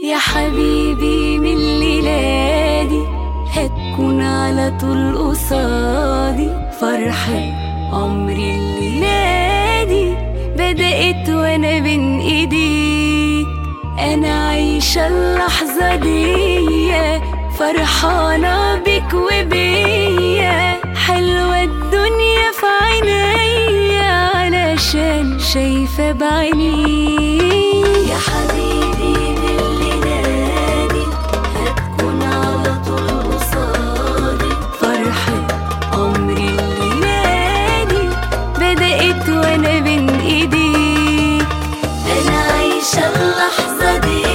يا حبيبي من ليلادي هتكون على طول قصادي فرحة عمري الليلادي بدأت وانا بين ايديك انا عايشة اللحظة دي فرحانة بك وبيا حلوة الدنيا في عينيا علشان شايفة بعيني يا حبيبي من الليلادي هتكون على طول قصادي فرحة عمري الليلادي بدأت وانا بين ايديك انا عايشة اللحظة دي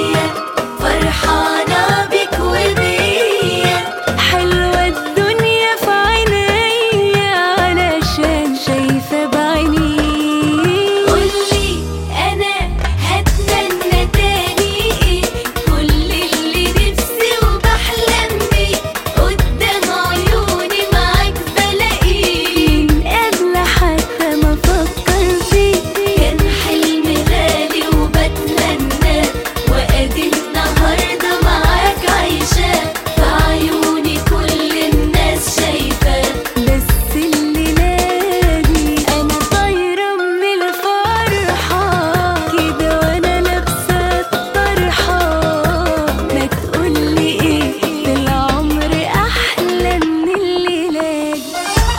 فرحانة بك وبيا حلوة الدنيا في عينيا علشان شايفة بعيني قولي انا هتمنى تاني ايه كل اللي نفسي وبحلم بيه قدام عيوني معاك بلاقيه من قبل حتى ما افكر فيه كان حلم غالي وبتمنى وادي النهارده معاك عايشاه في عيوني كل الناس شايفاه بس الليلة دي انا طايرة من الفرحة كده وانا لابسة الطرحة ما تقولي ايه في العمر احلى من الليلة دي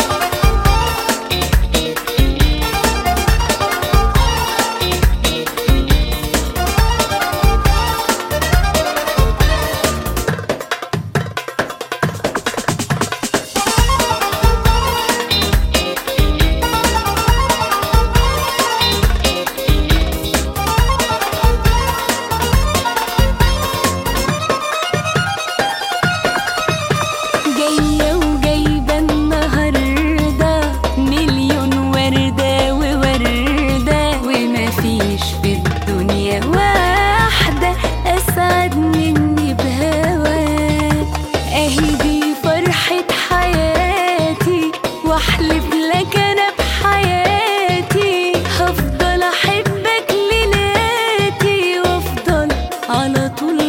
جاية وجايبة النهاردة مليون وردة ووردة ومفيش في الدنيا واحدة أسعد مني بهواك أهي دي فرحة حياتي وأحلف لك أنا بحياتي هفضل أحبك ليلاتي وأفضل على طول